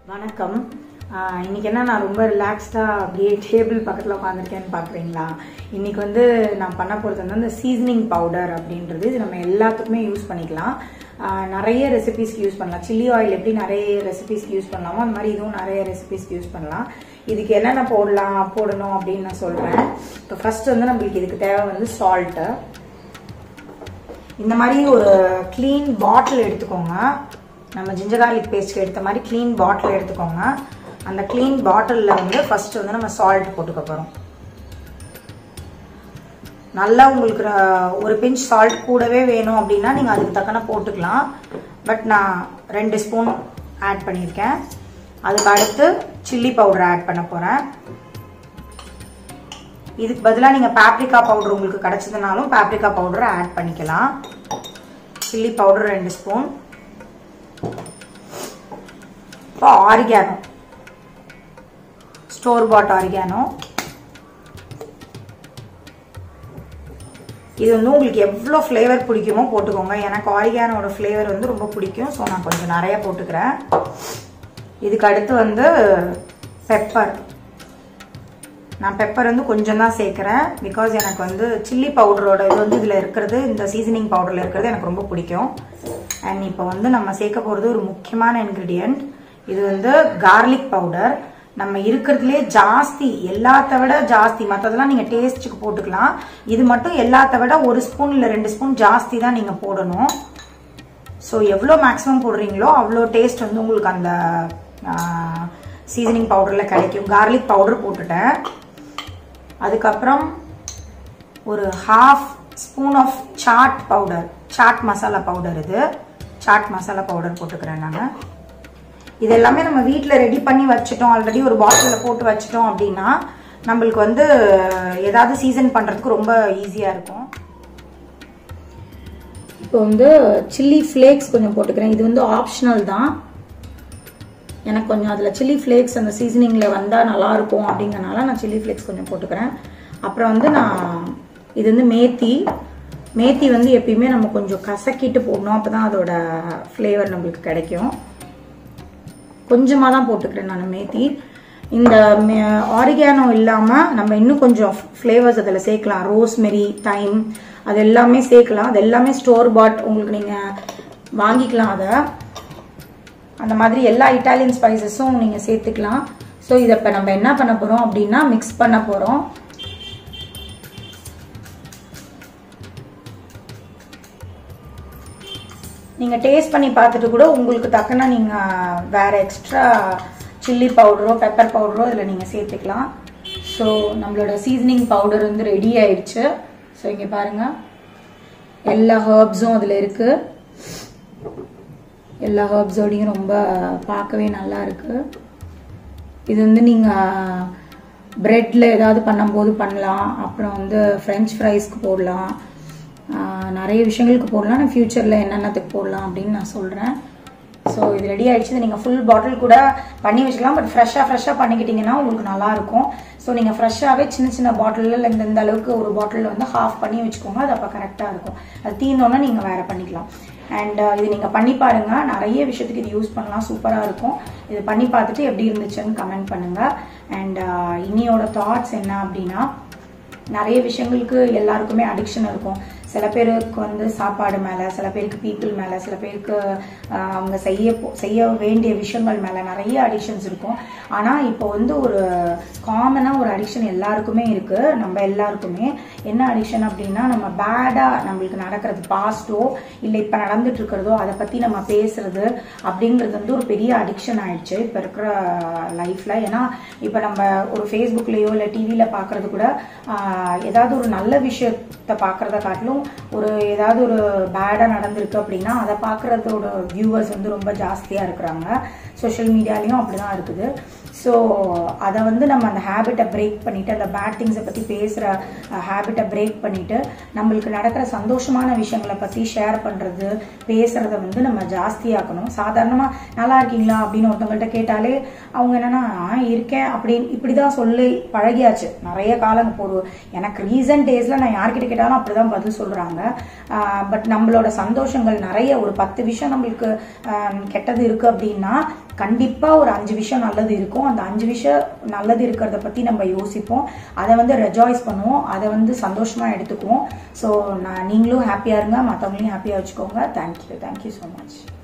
வணக்கம் ஆஹ் இன்னைக்கு என்ன நான் ரொம்ப ரிலாக்ஸ்டாக அப்படியே டேபிள் பக்கத்தில் உட்காந்துருக்கேன்னு பார்க்குறீங்களா இன்னைக்கு வந்து நான் பண்ண போகிறது வந்து அந்த சீசனிங் பவுடர் அப்படின்றது இது நம்ம எல்லாத்துக்குமே யூஸ் பண்ணிக்கலாம் ஆஹ் நிறைய ரெசிபிஸ்க்கு யூஸ் பண்ணலாம் சில்லி ஆயில் எப்படி நிறைய ரெசிபிஸ்க்கு யூஸ் பண்ணலாமோ அந்த மாதிரி இதுவும் நிறைய ரெசிபிஸ்க்கு யூஸ் பண்ணலாம் இதுக்கு என்னென்ன போடலாம் போடணும் அப்படின்னு நான் சொல்கிறேன் இப்போ ஃபர்ஸ்ட் வந்து நம்மளுக்கு இதுக்கு தேவை வந்து சால்ட்டு இந்த மாதிரி ஒரு க்ளீன் பாட்டில் எடுத்துக்கோங்க நம்ம ஜிஞ்சர் கார்லிக் பேஸ்ட்க்கு எடுத்த மாதிரி க்ளீன் பாட்டில் எடுத்துக்கோங்க அந்த க்ளீன் பாட்டிலில் வந்து ஃபர்ஸ்ட் வந்து நம்ம சால்ட் போட்டுக்க போகிறோம் நல்லா உங்களுக்கு ர- ஒரு பிஞ்ச் சால்ட் கூடவே வேணும் அப்படின்னா நீங்கள் அதுக்கு தக்கன போட்டுக்கலாம் பட் நான் ரெண்டு ஸ்பூன் ஆட் பண்ணியிருக்கேன் அதுக்கு அடுத்து சில்லி பவுடர் ஆட் பண்ண போகிறேன் இதுக்கு பதிலாக நீங்கள் பாப்ரிகா பவுடர் உங்களுக்கு கிடைச்சதுனாலும் பாப்ரிகா பவுடரை ஆட் பண்ணிக்கலாம் சில்லி பவுடர் ரெண்டு ஸ்பூன் இப்போ ஆரிகானோ ஸ்டோர் பாட் ஆரிகானோ இது வந்து உங்களுக்கு எவ்வளோ ஃப்ளேவர் பிடிக்குமோ போட்டுக்கோங்க எனக்கு ஆரிகானோட ஃப்ளேவர் வந்து ரொம்ப பிடிக்கும் ஸோ நான் கொஞ்சம் நிறைய போட்டுக்கிறேன் இதுக்கு அடுத்து வந்து பெப்பர் நான் பெப்பர் வந்து கொஞ்சம் தான் சேர்க்குறேன் பிகாஸ் எனக்கு வந்து சில்லி பவுடரோட இது வந்து இதில் இருக்கிறது இந்த சீசனிங் பவுடரில் இருக்கிறது எனக்கு ரொம்ப பிடிக்கும் அண்ட் இப்போ வந்து நம்ம சேர்க்க போகிறது ஒரு முக்கியமான இன்க்ரீடியன்ட் இது வந்து கார்லிக் பவுடர் நம்ம இருக்கிறதுலே ஜாஸ்தி எல்லாத்த விட ஜாஸ்தி மற்றதெல்லாம் நீங்கள் டேஸ்ட்டுக்கு போட்டுக்கலாம் இது மட்டும் எல்லாத்த விட ஒரு ஸ்பூன் இல்லை ரெண்டு ஸ்பூன் ஜாஸ்தி தான் நீங்கள் போடணும் ஸோ எவ்வளோ மேக்ஸிமம் போடுறீங்களோ அவ்வளோ டேஸ்ட் வந்து உங்களுக்கு அந்த சீசனிங் பவுடரில் கிடைக்கும் கார்லிக் பவுடர் போட்டுட்டேன் அதுக்கப்புறம் ஒரு half spoon of chaat powder chaat masala powder இது சாட் மசாலா பவுடர் போட்டுக்கிறேன் நான் இது எல்லாமே நம்ம வீட்டில் ரெடி பண்ணி வச்சுட்டோம் ஆல்ரெடி ஒரு பாட்டிலில் போட்டு வச்சுட்டோம் அப்படின்னா நம்மளுக்கு வந்து ஏதாவது சீசன் பண்ணுறதுக்கு ரொம்ப ஈஸியாக இருக்கும் இப்போ வந்து சில்லி ஃப்ளேக்ஸ் கொஞ்சம் போட்டுக்கிறேன் இது வந்து ஆப்ஷனல் தான் எனக்கு கொஞ்சம் அதில் சில்லி ஃப்ளேக்ஸ் அந்த சீசனிங்கில் வந்தால் நல்லா இருக்கும் அப்படிங்கறனால நான் சில்லி ஃப்ளேக்ஸ் கொஞ்சம் போட்டுக்கிறேன் அப்புறம் வந்து நான் இது வந்து மேத்தி மேத்தி வந்து எப்பயுமே நம்ம கொஞ்சம் கசக்கிட்டு போடணும் அப்போ தான் அதோட ஃப்ளேவர் நம்மளுக்கு கிடைக்கும் கொஞ்சமாக தான் போட்டுக்கிறேன் நான் மேத்தி இந்த ஆரிகானோ இல்லாமல் நம்ம இன்னும் கொஞ்சம் ஃப்ளேவர்ஸ் அதில் சேர்க்கலாம் ரோஸ்மெரி தைம் அது எல்லாமே சேர்க்கலாம் அது எல்லாமே ஸ்டோர் பாட் உங்களுக்கு நீங்கள் வாங்கிக்கலாம் அதை அந்த மாதிரி எல்லா இட்டாலியன் ஸ்பைசஸும் நீங்கள் சேர்த்துக்கலாம் ஸோ இதை இப்போ நம்ம என்ன பண்ண போகிறோம் அப்படின்னா மிக்ஸ் பண்ண போகிறோம் நீங்கள் டேஸ்ட் பண்ணி பார்த்துட்டு கூட உங்களுக்கு தக்கன நீங்கள் வேறு எக்ஸ்ட்ரா சில்லி பவுடரோ பெப்பர் பவுடரோ இதில் நீங்கள் சேர்த்துக்கலாம் ஸோ நம்மளோட சீசனிங் பவுடர் வந்து ரெடி ஆயிடுச்சு ஸோ இங்கே பாருங்கள் எல்லா ஹர்ப்ஸும் அதில் இருக்குது எல்லா ஹர்ப்ஸோடையும் ரொம்ப பார்க்கவே நல்லா இருக்கு இது வந்து நீங்கள் ப்ரெட்டில் ஏதாவது பண்ணும்போது பண்ணலாம் அப்புறம் வந்து ஃப்ரெஞ்ச் ஃப்ரைஸ்க்கு போடலாம் ஆஹ் நிறைய விஷயங்களுக்கு போடலாம் நான் ஃப்யூச்சரில் என்னென்னத்துக்கு போடலாம் அப்படின்னு நான் சொல்கிறேன் ஸோ இது ரெடி ஆயிடுச்சு இதை நீங்கள் ஃபுல் பாட்டில் கூட பண்ணி வச்சுக்கலாம் பட் ஃப்ரெஷ்ஷாக ஃப்ரெஷ்ஷாக பண்ணிக்கிட்டிங்கன்னா உங்களுக்கு நல்லாயிருக்கும் ஸோ நீங்கள் ஃப்ரெஷ்ஷாகவே சின்ன சின்ன பாட்டிலில் இந்த இந்த அளவுக்கு ஒரு பாட்டிலில் வந்து ஹாஃப் பண்ணி வச்சுக்கோங்க அது அப்போ கரெக்டாக இருக்கும் அது தீர்ந்தோன்னே நீங்கள் வேறு பண்ணிக்கலாம் அண்ட் இது நீங்கள் பண்ணி பாருங்க நிறைய விஷயத்துக்கு இது யூஸ் பண்ணலாம் சூப்பராக இருக்கும் இது பண்ணி பார்த்துட்டு எப்படி இருந்துச்சுன்னு கமெண்ட் பண்ணுங்க அண்ட் இனியோட தாட்ஸ் என்ன அப்படின்னா நிறைய விஷயங்களுக்கு எல்லாருக்குமே அடிக்ஷன் இருக்கும் சில பேருக்கு வந்து சாப்பாடு மேலே சில பேருக்கு பீப்புள் மேலே சில பேருக்கு ஆஹ், அவங்க செய்ய போ- செய்ய வேண்டிய விஷயங்கள் மேலே நிறைய அடிக்ஷன்ஸ் இருக்கும் ஆனால் இப்போ வந்து ஒரு காமனாக ஒரு அடிக்ஷன் எல்லாருக்குமே இருக்குது நம்ம எல்லாருக்குமே என்ன அடிக்ஷன் அப்படின்னா நம்ம பேடாக நம்மளுக்கு நடக்கிறது பாஸ்டோ இல்லை இப்போ நடந்துட்டு இருக்கிறதோ அதை பற்றி நம்ம பேசுறது அப்படிங்கிறது வந்து ஒரு பெரிய அடிக்ஷன் ஆயிடுச்சு இப்போ இருக்கிற லைஃப்பில் ஏன்னா இப்போ நம்ம ஒரு ஃபேஸ்புக்லேயோ இல்லை டிவியில் பார்க்குறது கூட ஆஹ், ஏதாவது ஒரு நல்ல விஷயத்தை பார்க்குறத காட்டிலும் ஒரு ஏதாவது ஒரு பேடாக நடந்திருக்கு அப்படின்னா அதை பார்க்குறதோட வியூவர்ஸ் வந்து ரொம்ப ஜாஸ்தியாக இருக்கிறாங்க சோஷியல் மீடியாலையும் அப்படி தான் இருக்குது ஸோ அதை வந்து நம்ம அந்த ஹேபிட்டை பிரேக் பண்ணிட்டு அந்த பேட் திங்ஸை பற்றி பேசுகிற ஹேபிட்டை பிரேக் பண்ணிட்டு நம்மளுக்கு நடக்கிற சந்தோஷமான விஷயங்களை பற்றி ஷேர் பண்ணுறது பேசுகிறத வந்து நம்ம ஜாஸ்தியாக்கணும் சாதாரணமாக நல்லா இருக்கீங்களா அப்படின்னு ஒருத்தவங்கள்ட்ட கேட்டாலே அவங்க என்னன்னா "ஆ, இருக்கேன் அப்படின்னு இப்படி தான் சொல்லி பழகியாச்சு நிறைய காலம் ஒரு எனக்கு ரீசன்ட் டேஸில் நான் யார்கிட்ட கேட்டாலும் அப்படி தான் பதில் சொல்கிறாங்க பட் நம்மளோட சந்தோஷங்கள் நிறைய ஒரு பத்து விஷயம் நம்மளுக்கு ஆஹ், கெட்டது இருக்குது அப்படின்னா கண்டிப்பாக ஒரு அஞ்சு விஷயம் நல்லது இருக்கும் அந்த அஞ்சு விஷயம் நல்லது இருக்கிறத பற்றி நம்ம யோசிப்போம் அதை வந்து ரெஜாய்ஸ் பண்ணுவோம் அதை வந்து சந்தோஷமாக எடுத்துக்குவோம் ஸோ நான் நீங்களும் ஹாப்பியாக இருங்க மற்றவங்களையும் ஹாப்பியாக வச்சுக்கோங்க தேங்க்யூ தேங்க்யூ ஸோ மச்